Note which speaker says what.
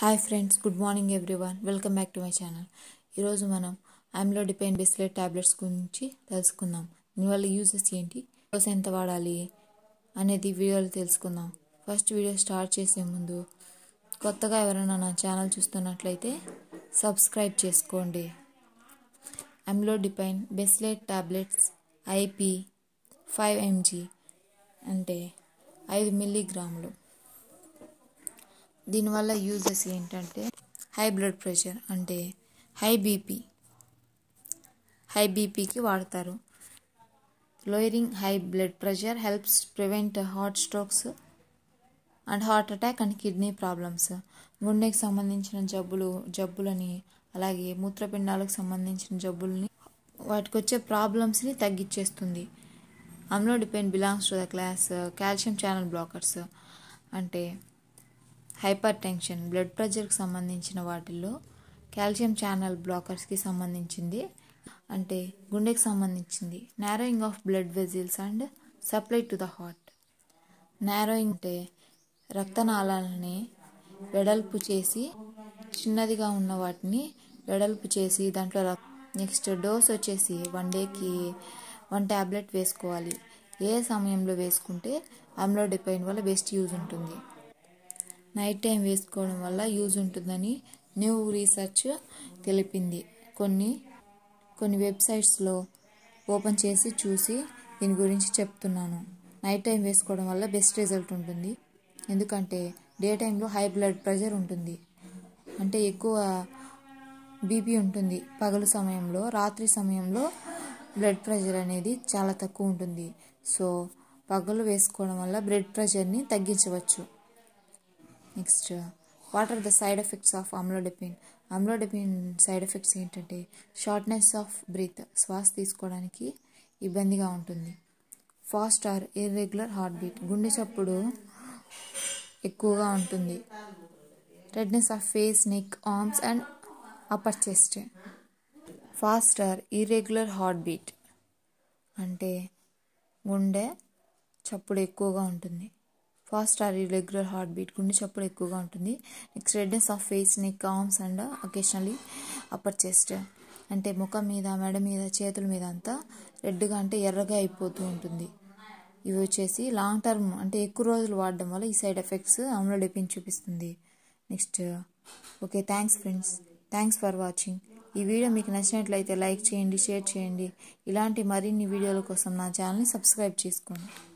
Speaker 1: hi friends good morning everyone welcome back to my channel ఈరోజు మనం ఆమ్లోడిపెయిన్ బిస్లెట్ tablets గురించి తెలుసుకుందాం దీనివల్ల యూజెస్ ఏంటి డోస్ ఎంత వాడాలి అనేది వీడియోలో తెలుసుకుందాం ఫస్ట్ వీడియో స్టార్ట్ చేసే ముందు కొత్తగా ఎవరైనా నా ఛానల్ చూస్తున్నట్లయితే సబ్స్క్రైబ్ చేసుకోండి amlodipine besylate tablets IP five mg అంటే ఐదు మిల్లీగ్రాములు దీనివల్ల యూజెస్ ఏంటంటే హై బ్లడ్ ప్రెషర్ అంటే హై బీపీ హై బీపీకి వాడతారు lowering high blood pressure helps prevent heart strokes and heart attack and kidney problems గుండెకి సంబంధించిన జబ్బులు జబ్బులని అలాగే మూత్రపిండాలకు సంబంధించిన జబ్బుల్ని వాటికి వచ్చే ప్రాబ్లమ్స్ని తగ్గించేస్తుంది amlodipine belongs to the class calcium channel blockers అంటే హైపర్ టెన్షన్ బ్లడ్ ప్రెషర్కి సంబంధించిన వాటిల్లో కాల్షియం ఛానల్ బ్లాకర్స్కి సంబంధించింది అంటే గుండెకి సంబంధించింది narrowing of blood vessels and supply to the heart narrowing అంటే రక్తనాళాలని వెడల్పు చేసి చిన్నదిగా ఉన్న వాటిని వెడల్పు చేసి దాంట్లో నెక్స్ట్ డోస్ వచ్చేసి వన్ డేకి వన్ ట్యాబ్లెట్ వేసుకోవాలి ఏ సమయంలో వేసుకుంటే అమ్లోడిపైన్ వల్ల బెస్ట్ యూజ్ ఉంటుంది నైట్ టైం వేసుకోవడం వల్ల యూజ్ ఉంటుందని న్యూ రీసెర్చ్ తెలిపింది కొన్ని కొన్ని వెబ్సైట్స్లో ఓపెన్ చేసి చూసి దీని గురించి చెప్తున్నాను నైట్ టైం వేసుకోవడం వల్ల బెస్ట్ రిజల్ట్ ఉంటుంది ఎందుకంటే డే టైంలో హై బ్లడ్ ప్రెషర్ ఉంటుంది అంటే ఎక్కువ బీపీ ఉంటుంది పగలు సమయంలో రాత్రి సమయంలో బ్లడ్ ప్రెషర్ అనేది చాలా తక్కువ ఉంటుంది సో పగలు వేసుకోవడం వల్ల బ్లడ్ ప్రెషర్ని తగ్గించవచ్చు next what are the side effects of amlodipine amlodipine side effects ఏంటంటే షార్ట్నెస్ ఆఫ్ బ్రీత్ శ్వాస తీసుకోవడానికి ఇబ్బందిగా ఉంటుంది fast or irregular heartbeat గుండె చప్పుడు ఎక్కువగా ఉంటుంది redness of face neck arms and upper chest fast or irregular heartbeat అంటే గుండె చప్పుడు ఎక్కువగా ఉంటుంది fast or irregular heartbeat గుండె చప్పుడు ఎక్కువగా ఉంటుంది next redness of face neck arms and occasionally upper chest అంటే ముఖం మీద మెడ మీద చేతుల మీద అంతా రెడ్గా అంటే ఎర్రగా అయిపోతూ ఉంటుంది ఇవి వచ్చేసి లాంగ్ టర్మ్ అంటే ఎక్కువ రోజులు వాడడం వల్ల ఈ సైడ్ ఎఫెక్ట్స్ అమలు డెపిన్ చూపిస్తుంది next okay thanks friends thanks for watching ఈ వీడియో మీకు నచ్చినట్లయితే లైక్ చేయండి షేర్ చేయండి ఇలాంటి మరిన్ని వీడియోల కోసం నా ఛానల్ని సబ్స్క్రైబ్ చేసుకోండి